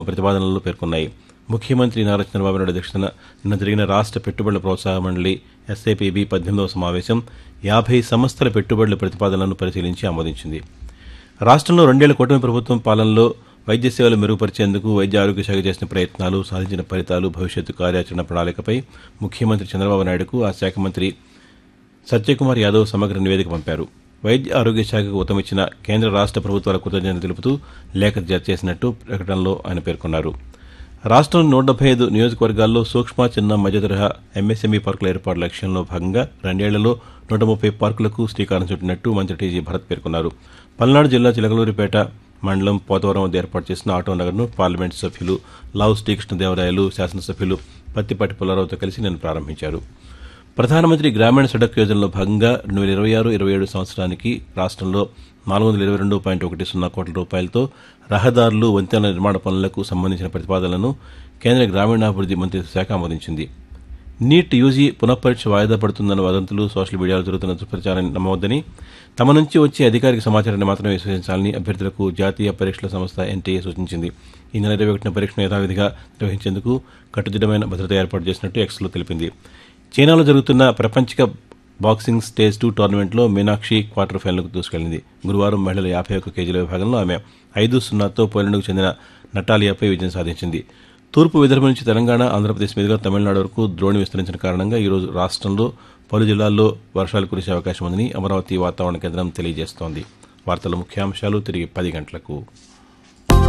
ప్రతిపాదనలు పేర్కొన్నాయి ముఖ్యమంత్రి నారా చంద్రబాబు నాయుడు అధ్యక్షతన నిన్న జరిగిన రాష్ట్ర పెట్టుబడుల ప్రోత్సాహ మండలి ఎస్ఐపిబి పద్దెనిమిదవ సమావేశం యాభై సంస్థల పెట్టుబడుల ప్రతిపాదనలను పరిశీలించి ఆమోదించింది రాష్ట్రంలో రెండేళ్ల కూటమి ప్రభుత్వం పాలనలో వైద్య సేవలు మెరుగుపరిచేందుకు వైద్య ఆరోగ్య శాఖ చేసిన ప్రయత్నాలు సాధించిన ఫలితాలు భవిష్యత్తు కార్యాచరణ ప్రణాళికపై ముఖ్యమంత్రి చంద్రబాబు నాయుడుకు ఆ శాఖ మంత్రి సత్యకుమార్ యాదవ్ సమగ్ర నివేదిక పంపారు వైద్య ఆరోగ్య శాఖకు ఉత్తమిచ్చిన కేంద్ర రాష్ట్ర ప్రభుత్వాల కృతజ్ఞతలు తెలుపుతూ లేఖ జత చేసినట్టు ప్రకటనలో ఆయన పేర్కొన్నారు రాష్ట్రం నూట డెబ్బై ఐదు నియోజకవర్గాల్లో సూక్ష్మ చిన్న మధ్య తరహా ఎంఎస్ఎంఈ పార్కుల ఏర్పాటు లక్ష్యంలో భాగంగా రెండేళ్లలో నూట ముప్పై పార్కులకు శ్రీకారం చుట్టినట్టు మంత్రి టీజీ భరత్ పేర్కొన్నారు పల్నాడు జిల్లా చిలకలూరిపేట మండలం పోతవరం వద్ద ఏర్పాటు చేసిన ఆటో నగర్ను పార్లమెంటు సభ్యులు లావు శ్రీకృష్ణదేవరాయలు శాసనసభ్యులు పత్తిపాటి పుల్లారావుతో కలిసి నిన్న ప్రారంభించారు ప్రధానమంత్రి గ్రామీణ సడక్ యోజనలో భాగంగా రెండు వేల ఇరవై ఆరు ఇరవై ఏడు సంవత్సరానికి రాష్ట్రంలో నాలుగు వందల ఇరవై రెండు పాయింట్ ఒకటి సున్నా కోట్ల రూపాయలతో రహదారులు వంతెనల నిర్మాణ పనులకు సంబంధించిన ప్రతిపాదనలను కేంద్ర గ్రామీణాభివృద్ది మంత్రిత్వ శాఖ ఆమోదించింది నీట్ యూజీ పునఃపరీక్ష వాయిదా పడుతుందన్న వదంతులు సోషల్ మీడియాలో జరుగుతున్న దుష్ప్రచారాన్ని నమ్మవద్దని తమ నుంచి వచ్చే అధికారిక సమాచారాన్ని మాత్రమే విశ్వసించాలని అభ్యర్థులకు జాతీయ పరీక్షల సంస్థ ఎన్టీఏ సూచించింది ఈ నెల ఇరవై ఒకటిన పరీక్షను యథావిధిగా నిర్వహించేందుకు కట్టుదిట్టమైన భద్రత ఏర్పాటు చేసినట్టు ఎక్స్లో తెలిపింది చైనాలో జరుగుతున్న ప్రపంచ కప్ బాక్సింగ్ స్టేజ్ టూ టోర్నమెంట్లో మీనాక్షి క్వార్టర్ ఫైనల్కు దూసుకెళ్లింది గురువారం మహిళల యాభై ఒక్క కేజీల విభాగంలో ఆమె ఐదు సున్నాతో పోలాండ్కు చెందిన నటాలియాపై విజయం సాధించింది తూర్పు విదర్భ నుంచి తెలంగాణ ఆంధ్రప్రదేశ్ మీదుగా తమిళనాడు వరకు ద్రోణి విస్తరించిన కారణంగా ఈరోజు రాష్ట్రంలో పలు జిల్లాల్లో వర్షాలు కురిసే అవకాశం ఉందని అమరావతి వాతావరణ కేంద్రం తెలియజేస్తోంది వార్తల ముఖ్యాంశాలు తిరిగి పది గంటలకు